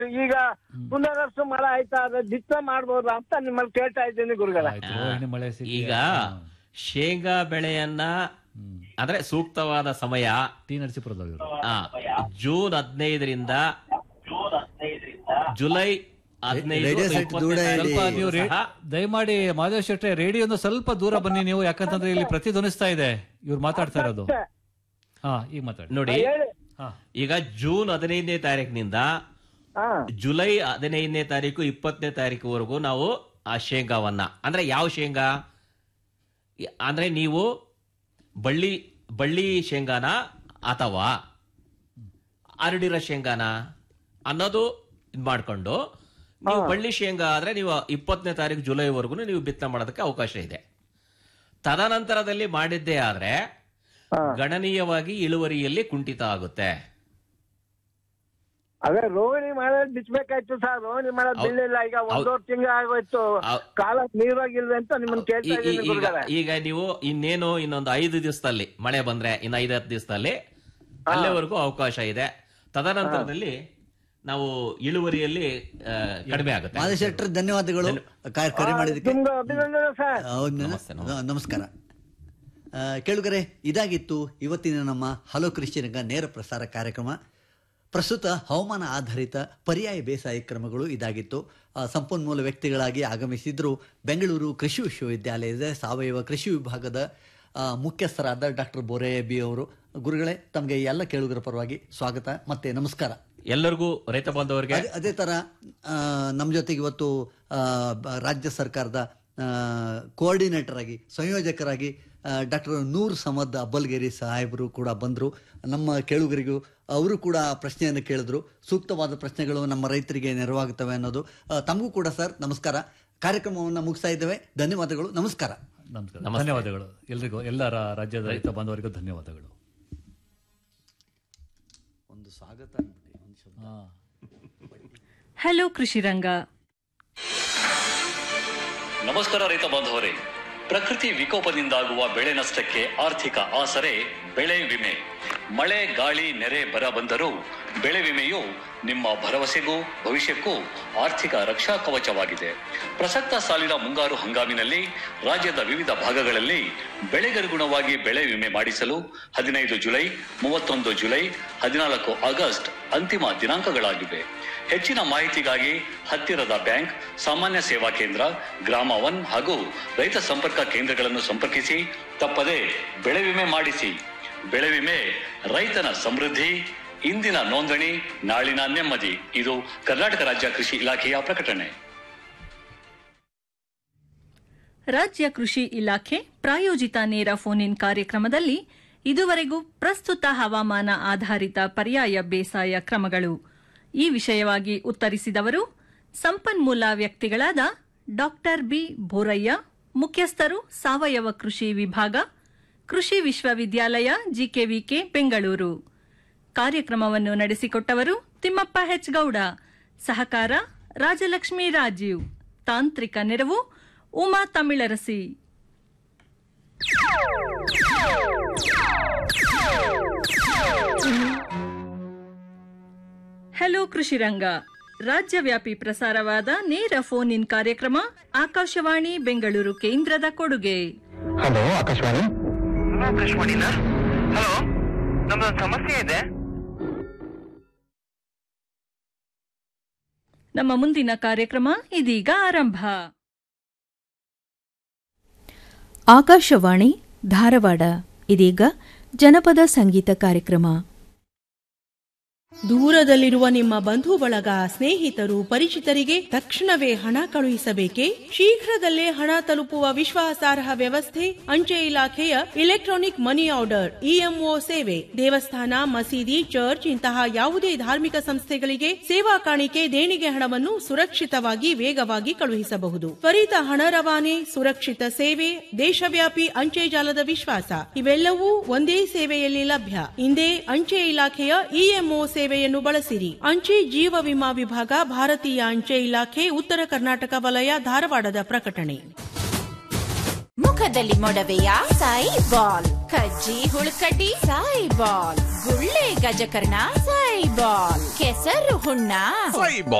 ಈಗ ಪುನರಸು ಮಳೆ ಆಯ್ತಾ ಅದ ಬಿತ್ತ ಮಾಡ್ಬೋದಾ ಅಂತ ನಿಮ್ಮಲ್ಲಿ ಕೇಳ್ತಾ ಇದ್ದೀನಿ ಗುರುಗಳ ಆಯ್ತು ರೋಹಿಣಿ ಮಳೆ ಸಿಕ್ಕಿದೆ. ಈಗ ಹಾ. ಶೇಂಗಾ ಬೆಳೆಯನ್ನ ಅಂದ್ರೆ ಸೂಕ್ತವಾದ ಸಮಯ ಟಿ ನರಸೀಪುರದವರು ಆ, ಜೂನ್ ಹದಿನೈದರಿಂದ ಜುಲೈ ಹದಿನೈದು ರೇಡಿಯೋ ಸೆಟ್ ಇಪ್ಪತ್ತನೇ ದೂರ ತಾರೀಕು ಸ್ವಲ್ಪ ನೀವು ರೇ- ಸಹ ದಯಮಾಡಿ ಮಾದೇವ್ ಶೆಟ್ರೆ ರೇಡಿಯೋನ ಸ್ವಲ್ಪ ದೂರ ಬನ್ನಿ ನೀವು ಯಾಕಂತಂದ್ರೆ ಇಲ್ಲಿ ಪ್ರತಿಧ್ವನಿಸ್ತಾ ಇದೆ ಇವ್ರು ಮಾತಾಡ್ತಾ ಇರೋದು ಹಾ ಈಗ ಮಾತಾಡಿ ನೋಡಿ ಹೇಳಿ ಹಾ ಈಗ ಜೂನ್ ಹದಿನೈದನೇ ತಾರೀಕಿನಿಂದ ಹಾ ಜುಲೈ ಹದಿನೈದನೇ ತಾರೀಕು ಇಪ್ಪತ್ತನೇ ತಾರೀಕುವರೆಗೂ ನಾವು ಆ ಶೇಂಗಾವನ್ನ ಅಂದ್ರೆ ಯಾವ ಶೇಂಗಾ ಈ- ಅಂದ್ರೆ ನೀವು ಬಳ್ಳಿ ಬಳ್ಳಿ ಶೇಂಗಾನ ಅಥವಾ ಅರಡಿರೋ ಶೇಂಗಾನ ಅನ್ನೋದು ಇದ್ ಮಾಡ್ಕೊಂಡು ನೀವು ಬಳ್ಳಿ ಶೇಂಗಾ ಆದ್ರೆ ನೀವು ಇಪ್ಪತ್ತನೇ ತಾರೀಕು ಜುಲೈವರೆಗೂ ನೀವು ಬಿತ್ತನೆ ಮಾಡೋದಕ್ಕೆ ಅವಕಾಶ ಇದೆ ತದನಂತರದಲ್ಲಿ ಮಾಡಿದ್ದೇ ಆದ್ರೆ ಗಣನೀಯವಾಗಿ ಇಳುವರಿಯಲ್ಲಿ ಕುಂಠಿತ ಆಗುತ್ತೆ ಅದೇ ರೋಹಿಣಿ ಮಳೆ ಬಿಚ್ಚಬೇಕಾಯ್ತು ಸರ್ ರೋಹಿಣಿ ಮಳೆ ಬೀಳಿಲ್ಲ ಈಗ ಒಂದೂವರೆ ತಿಂಗಳು ಆಗೋಯ್ತು ಹೌ- ಕಾಲ ನೀರಾಗಿಲ್ವೇ ಅಂತ ನಿಮ್ಮನ್ನ ಕೇಳ್ತಾ ಈ- ಈ- ಇದ್ದೀನಿ ಈಗ ಗುರುಗಳ ಈಗ ನೀವು ಇನ್ನೇನು ಇನ್ನೊಂದು ಐದು ದಿವಸದಲ್ಲಿ ಮಳೆ ಬಂದ್ರೆ ಇನ್ನು ಐದು ಹತ್ತು ದಿವಸದಲ್ಲಿ ಅಲ್ಲಿವರೆಗೂ ಅವಕಾಶ ಇದೆ ತದನಂತರದಲ್ಲಿ ನಾವು ಇಳುವರಿಯಲ್ಲಿ ಆ, ಕಡಿಮೆ ಆಗುತ್ತೆ ಮಾದೇಶೆಟ್ರ ಧನ್ಯವಾದಗಳು ಕ- ಕರೆ ಮಾಡಿದಕ್ಕೆ ನಿಮ್ಗೆ ಅಭಿನಂದನೆ ಸರ್ ಹೌದು, ನಮಸ್ತೆ, ನ- ನಮಸ್ಕಾರ ಆ, ಕೇಳುಗರೆ ಇದಾಗಿತ್ತು ಇವತ್ತಿನ ನಮ್ಮ ಹಲೋ ಕೃಷಿರಂಗ ನೇರ ಪ್ರಸಾರ ಕಾರ್ಯಕ್ರಮ ಪ್ರಸ್ತುತ ಹವಾಮಾನ ಆಧಾರಿತ ಪರ್ಯಾಯ ಬೇಸಾಯ ಕ್ರಮಗಳು ಇದಾಗಿತ್ತು ಆ, ಸಂಪನ್ಮೂಲ ವ್ಯಕ್ತಿಗಳಾಗಿ ಆಗಮಿಸಿದ್ರು ಬೆಂಗಳೂರು ಕೃಷಿ ವಿಶ್ವವಿದ್ಯಾಲಯದ ಸಾವಯವ ಕೃಷಿ ವಿಭಾಗದ ಆ, ಮುಖ್ಯಸ್ಥರಾದ ಡಾಕ್ಟರ್ ಬೋರಯ್ಯ ಬಿ ಅವರು ಗುರುಗಳೇ ತಮಗೆ ಎಲ್ಲ ಕೇಳುಗರ ಪರವಾಗಿ ಸ್ವಾಗತ ಮತ್ತೆ ನಮಸ್ಕಾರ ಎಲ್ಲರಿಗೂ ರೈತ ಬಾಂಧವರಿಗೆ ಅದೇ- ಅದೇ ತರ ಆ, ನಮ್ಮ ಜೊತೆಗೆ ಇವತ್ತು ಆ, ಬ- ರಾಜ್ಯ ಸರ್ಕಾರದ ಕೋಆರ್ಡಿನೇಟರ್ ಆಗಿ ಸಂಯೋಜಕರಾಗಿ ಡಾಕ್ಟರ್ ನೂರ್ ಸಮದ್ ಅಬ್ಬಲ್ಗೇರಿ ಸಾಹೇಬರು ಕೂಡ ಬಂದರು ನಮ್ಮ ಕೇಳುಗರಿಗೂ ಅವರು ಕೂಡ ಪ್ರಶ್ನೆಯನ್ನು ಕೇಳಿದ್ರು ಸೂಕ್ತವಾದ ಪ್ರಶ್ನೆಗಳು ನಮ್ಮ ರೈತರಿಗೆ ನೆರವಾಗುತ್ತವೆ ಅನ್ನೋದು ಆ, ತಮಗೂ ಕೂಡ ಸರ್ ನಮಸ್ಕಾರ ಕಾರ್ಯಕ್ರಮವನ್ನು ಮುಗಿಸ್ತಾ ಇದ್ದೇವೆ ಧನ್ಯವಾದಗಳು ನಮಸ್ಕಾರ ನಮಸ್ಕಾರ ಧನ್ಯವಾದಗಳು ಎಲ್ರಿಗೂ ಎಲ್ಲ ರಾ- ರಾಜ್ಯದ ರೈತ ಬಾಂಧವರಿಗೂ ಧನ್ಯವಾದಗಳು ಒಂದು ಸ್ವಾಗತ ಹಾ ಹಲೋ ಕೃಷಿರಂಗ ನಮಸ್ಕಾರ ರೈತ ಬಾಂಧವರೇ ಪ್ರಕೃತಿ ವಿಕೋಪದಿಂದಾಗುವ ಬೆಳೆ ನಷ್ಟಕ್ಕೆ ಆರ್ಥಿಕ ಆಸರೆ ಬೆಳೆ ವಿಮೆ ಮಳೆ ಗಾಳಿ ನೆರೆ ಬರ ಬಂದರೂ ಬೆಳೆ ವಿಮೆಯು ನಿಮ್ಮ ಭರವಸೆಗೂ ಭವಿಷ್ಯಕ್ಕೂ ಆರ್ಥಿಕ ರಕ್ಷಾ ಕವಚವಾಗಿದೆ ಪ್ರಸಕ್ತ ಸಾಲಿನ ಮುಂಗಾರು ಹಂಗಾಮಿನಲ್ಲಿ ರಾಜ್ಯದ ವಿವಿಧ ಭಾಗಗಳಲ್ಲಿ ಬೆಳೆಗನುಗುಣವಾಗಿ ಬೆಳೆ ವಿಮೆ ಮಾಡಿಸಲು ಹದಿನೈದು ಜುಲೈ ಮೂವತ್ತೊಂದು ಜುಲೈ ಹದಿನಾಲ್ಕು ಆಗಸ್ಟ್ ಅಂತಿಮ ದಿನಾಂಕಗಳಾಗಿವೆ ಹೆಚ್ಚಿನ ಮಾಹಿತಿಗಾಗಿ ಹತ್ತಿರದ ಬ್ಯಾಂಕ್ ಸಾಮಾನ್ಯ ಸೇವಾ ಕೇಂದ್ರ ಗ್ರಾಮ ಒನ್ ಹಾಗೂ ರೈತ ಸಂಪರ್ಕ ಕೇಂದ್ರಗಳನ್ನು ಸಂಪರ್ಕಿಸಿ ತಪ್ಪದೆ ಬೆಳೆ ವಿಮೆ ಮಾಡಿಸಿ ಬೆಳೆ ವಿಮೆ ರೈತನ ಸಮೃದ್ಧಿ ಇಂದಿನ ನೋಂದಣಿ ನಾಳಿನ ನೆಮ್ಮದಿ ಇದು ಕರ್ನಾಟಕ ರಾಜ್ಯ ಕೃಷಿ ಇಲಾಖೆಯ ಪ್ರಕಟಣೆ ರಾಜ್ಯ ಕೃಷಿ ಇಲಾಖೆ ಪ್ರಾಯೋಜಿತ ನೇರ ಫೋನ್ ಇನ್ ಕಾರ್ಯಕ್ರಮದಲ್ಲಿ ಇದುವರೆಗೂ ಪ್ರಸ್ತುತ ಹವಾಮಾನ ಆಧಾರಿತ ಪರ್ಯಾಯ ಬೇಸಾಯ ಕ್ರಮಗಳು ಈ ವಿಷಯವಾಗಿ ಉತ್ತರಿಸಿದವರು ಸಂಪನ್ಮೂಲ ವ್ಯಕ್ತಿಗಳಾದ ಡಾಕ್ಟರ್ ಬಿ ಬೋರಯ್ಯ ಮುಖ್ಯಸ್ಥರು ಸಾವಯವ ಕೃಷಿ ವಿಭಾಗ ಕೃಷಿ ವಿಶ್ವವಿದ್ಯಾಲಯ ಜಿಕೆವಿಕೆ ಬೆಂಗಳೂರು ಕಾರ್ಯಕ್ರಮವನ್ನು ನಡೆಸಿಕೊಟ್ಟವರು ತಿಮ್ಮಪ್ಪ ಹೆಚ್ ಗೌಡ ಸಹಕಾರ ರಾಜಲಕ್ಷ್ಮಿ ರಾಜೀವ್ ತಾಂತ್ರಿಕ ನೆರವು ಉಮಾ ತಮಿಳರಸಿ ಹಲೋ ಕೃಷಿರಂಗ ರಾಜ್ಯವ್ಯಾಪಿ ಪ್ರಸಾರವಾದ ನೇರ ಫೋನ್ ಇನ್ ಕಾರ್ಯಕ್ರಮ ಆಕಾಶವಾಣಿ ಬೆಂಗಳೂರು ಕೇಂದ್ರದ ಕೊಡುಗೆ ಹಲೋ ಆಕಾಶವಾಣಿ ಆಕಾಶವಾಣಿನ ಹಲೋ ನಮ್ದೊಂದು ಸಮಸ್ಯೆ ಇದೆ ನಮ್ಮ ಮುಂದಿನ ಕಾರ್ಯಕ್ರಮ ಇದೀಗ ಆರಂಭ ಆಕಾಶವಾಣಿ ಧಾರವಾಡ ಇದೀಗ ಜನಪದ ಸಂಗೀತ ಕಾರ್ಯಕ್ರಮ ದೂರದಲ್ಲಿರುವ ನಿಮ್ಮ ಬಂಧು ಬಳಗ ಸ್ನೇಹಿತರು ಪರಿಚಿತರಿಗೆ ತಕ್ಷಣವೇ ಹಣ ಕಳುಹಿಸಬೇಕೇ ಶೀಘ್ರದಲ್ಲೇ ಹಣ ತಲುಪುವ ವಿಶ್ವಾಸಾರ್ಹ ವ್ಯವಸ್ಥೆ ಅಂಚೆ ಇಲಾಖೆಯ ಇಲೆಕ್ಟ್ರಾನಿಕ್ ಮನಿ ಆರ್ಡರ್ ಇಎಂಒ ಸೇವೆ ದೇವಸ್ಥಾನ ಮಸೀದಿ ಚರ್ಚ್ ಇಂತಹ ಯಾವುದೇ ಧಾರ್ಮಿಕ ಸಂಸ್ಥೆಗಳಿಗೆ ಸೇವಾ ಕಾಣಿಕೆ ದೇಣಿಗೆ ಹಣವನ್ನು ಸುರಕ್ಷಿತವಾಗಿ ವೇಗವಾಗಿ ಕಳುಹಿಸಬಹುದು ತ್ವರಿತ ಹಣ ರವಾನೆ ಸುರಕ್ಷಿತ ಸೇವೆ ದೇಶವ್ಯಾಪಿ ಅಂಚೆ ಜಾಲದ ವಿಶ್ವಾಸ ಇವೆಲ್ಲವೂ ಒಂದೇ ಸೇವೆಯಲ್ಲಿ ಲಭ್ಯ ಇಂದೇ ಅಂಚೆ ಇಲಾಖೆಯ ಇಎಂಒ ಸೇವೆಯನ್ನು ಬಳಸಿರಿ ಅಂಚೆ ಜೀವ ವಿಮಾ ವಿಭಾಗ ಭಾರತೀಯ ಅಂಚೆ ಇಲಾಖೆ ಉತ್ತರ ಕರ್ನಾಟಕ ವಲಯ ಧಾರವಾಡದ ಪ್ರಕಟಣೆ ಮುಖದಲ್ಲಿ ಮೊಡವೆಯ ಸಾಯಿ ಬಾಲ್ ಕಜ್ಜಿ ಹುಳುಕಡ್ಡಿ ಸಾಯಿ ಬಾಲ್ ಗುಳ್ಳೆ ಗಜಕರ್ಣ ಸೈಬಾಲ್ ಕೆಸರು ಹುಣ್ಣ